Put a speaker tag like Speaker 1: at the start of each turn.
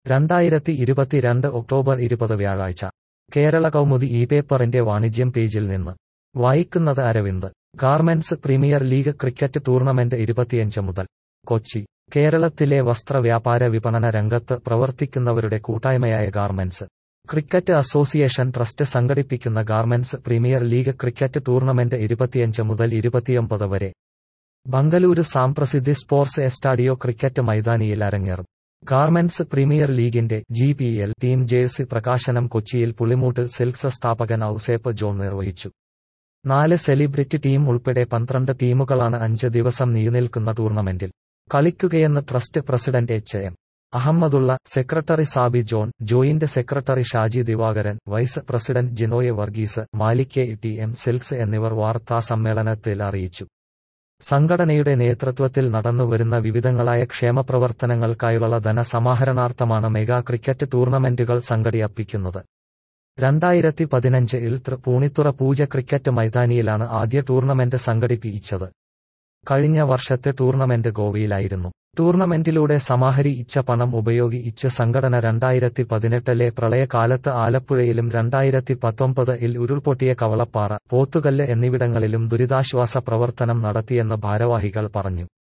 Speaker 1: രണ്ടായിരത്തി ഇരുപത്തിരണ്ട് ഒക്ടോബർ ഇരുപത് വ്യാഴാഴ്ച കേരള കൗമുദി ഈ പേപ്പറിന്റെ വാണിജ്യം പേജിൽ നിന്ന് വായിക്കുന്നത് Aravind garments premier league cricket tournament ഇരുപത്തിയഞ്ച് മുതൽ കൊച്ചി കേരളത്തിലെ വസ്ത്ര വ്യാപാര വിപണന രംഗത്ത് പ്രവർത്തിക്കുന്നവരുടെ കൂട്ടായ്മയായ ഗാർമെന്റ്സ് ക്രിക്കറ്റ് അസോസിയേഷൻ ട്രസ്റ്റ് സംഘടിപ്പിക്കുന്ന garments premier league cricket tournament ഇരുപത്തിയഞ്ച് മുതൽ ഇരുപത്തിയൊമ്പത് വരെ ബംഗലൂരു സാംപ്രസിദ്ധി സ്പോർട്സ് എസ്റ്റാഡിയോ ക്രിക്കറ്റ് മൈതാനിയിൽ അരങ്ങേറും ഗാർമെന്റ്സ് പ്രീമിയർ ലീഗിന്റെ G P L team jersey പ്രകാശനം കൊച്ചിയിൽ പുളിമൂട്ടിൽ സിൽക്സ് സ്ഥാപകൻ ഔസേപ്പ് ജോൺ നിർവഹിച്ചു നാല് സെലിബ്രിറ്റി ടീം ഉൾപ്പെടെ പന്ത്രണ്ട് ടീമുകളാണ് അഞ്ച് ദിവസം നീണ്ടുനിൽക്കുന്ന ടൂർണമെന്റിൽ കളിക്കുകയെന്ന് trust president H M Ahammedulla secretary Sabi John joint secretary Shaji Divakaran vice president Jinoy Varghese Malik T M silks എന്നിവർ വാർത്താ സമ്മേളനത്തിൽ അറിയിച്ചു സംഘടനയുടെ നേതൃത്വത്തിൽ നടന്നുവരുന്ന വിവിധങ്ങളായ ക്ഷേമപ്രവർത്തനങ്ങൾക്കായുള്ള ധനസമാഹരണാർത്ഥമാണ് മെഗാ ക്രിക്കറ്റ് ടൂർണമെന്റുകൾ സംഘടിപ്പിക്കുന്നത് രണ്ടായിരത്തി പതിനഞ്ചിൽ തൃപ്പൂണിത്തുറ പൂജ ക്രിക്കറ്റ് മൈതാനിയിലാണ് ആദ്യ ടൂർണമെന്റ് സംഘടിപ്പിച്ചത് കഴിഞ്ഞ വർഷത്തെ ടൂർണമെന്റ് ഗോവയിലായിരുന്നു ടൂർണമെന്റിലൂടെ സമാഹരിച്ച പണം ഉപയോഗിച്ച് സംഘടന രണ്ടായിരത്തി പതിനെട്ടിലെ പ്രളയകാലത്ത് ആലപ്പുഴയിലും രണ്ടായിരത്തി പത്തൊമ്പതിൽ ഉരുൾപൊട്ടിയ കവളപ്പാറ പോത്തുകല്ല് എന്നിവിടങ്ങളിലും ദുരിതാശ്വാസ പ്രവർത്തനം നടത്തിയെന്ന് ഭാരവാഹികൾ പറഞ്ഞു